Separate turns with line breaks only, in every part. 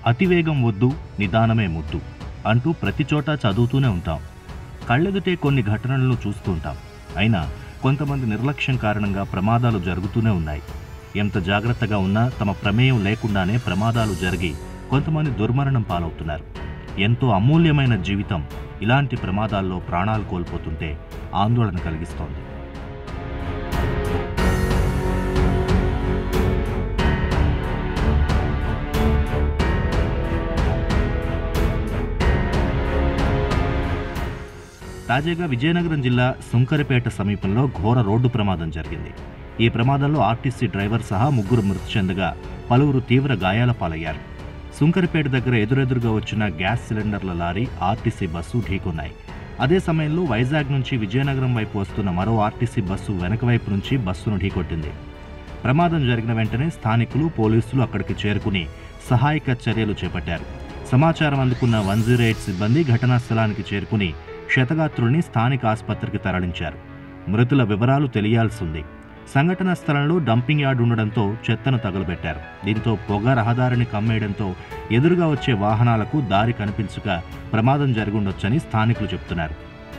అతివేగం వద్దు నిదానమే ముద్దు అంటూ ప్రతి చోట చదువుతూనే ఉంటాం కళ్ళెదుటే కొన్ని ఘటనలను చూస్తుంటాం అయినా కొంతమంది నిర్లక్ష్యం కారణంగా ప్రమాదాలు జరుగుతూనే ఉన్నాయి ఎంత జాగ్రత్తగా ఉన్నా తమ ప్రమేయం లేకుండానే ప్రమాదాలు జరిగి కొంతమంది దుర్మరణం పాలవుతున్నారు ఎంతో అమూల్యమైన జీవితం ఇలాంటి ప్రమాదాల్లో ప్రాణాలు కోల్పోతుంటే ఆందోళన కలిగిస్తోంది తాజాగా విజయనగరం జిల్లా సుంకరపేట సమీపంలో ఘోర రోడ్డు ప్రమాదం జరిగింది ఈ ప్రమాదంలో ఆర్టీసీ డ్రైవర్ సహా ముగ్గురు మృతి చెందగా పలువురు తీవ్ర గాయాల పాలయ్యారు సుంకరపేట దగ్గర ఎదురెదురుగా వచ్చిన గ్యాస్ సిలిండర్ల లారీ ఆర్టీసీ బస్సు ఢీకొన్నాయి అదే సమయంలో వైజాగ్ నుంచి విజయనగరం వైపు వస్తున్న మరో ఆర్టీసీ బస్సు వెనక వైపు నుంచి బస్సును ఢీకొట్టింది ప్రమాదం జరిగిన వెంటనే స్థానికులు పోలీసులు అక్కడికి చేరుకుని సహాయక చర్యలు చేపట్టారు సమాచారం అందుకున్న వన్ జీరో ఎయిట్ సిబ్బంది ఘటనా స్థలానికి చేరుకుని క్షతగాత్రుల్ని స్థానిక ఆసుపత్రికి తరలించారు మృతుల వివరాలు తెలియాల్సింది సంఘటనా స్థలంలో డంపింగ్ యార్డ్ ఉండడంతో చెత్తను తగులబెట్టారు దీంతో పొగ రహదారిని కమ్మేయడంతో ఎదురుగా వచ్చే వాహనాలకు దారి కనిపించక ప్రమాదం జరుగుండొచ్చని స్థానికులు చెబుతున్నారు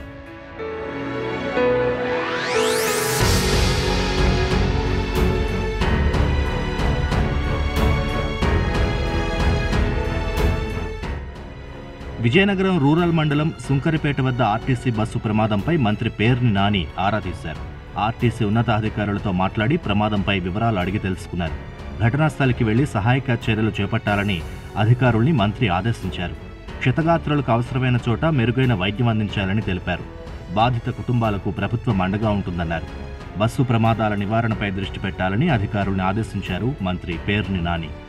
విజయనగరం రూరల్ మండలం సుంకరిపేట వద్ద ఆర్టీసీ బస్సు ప్రమాదంపై మంత్రి పేర్ని నాని ఆరా తీశారు ఆర్టీసీ ఉన్నతాధికారులతో మాట్లాడి ప్రమాదంపై వివరాలు అడిగి తెలుసుకున్నారు ఘటనా స్థలికి వెళ్లి సహాయక చర్యలు చేపట్టాలని అధికారుల్ని మంత్రి ఆదేశించారు క్షతగాత్రులకు అవసరమైన చోట మెరుగైన వైద్యం అందించాలని తెలిపారు బాధిత కుటుంబాలకు ప్రభుత్వం అండగా ఉంటుందన్నారు బస్సు ప్రమాదాల నివారణపై దృష్టి పెట్టాలని అధికారుల్ని ఆదేశించారు మంత్రి పేర్ని నాని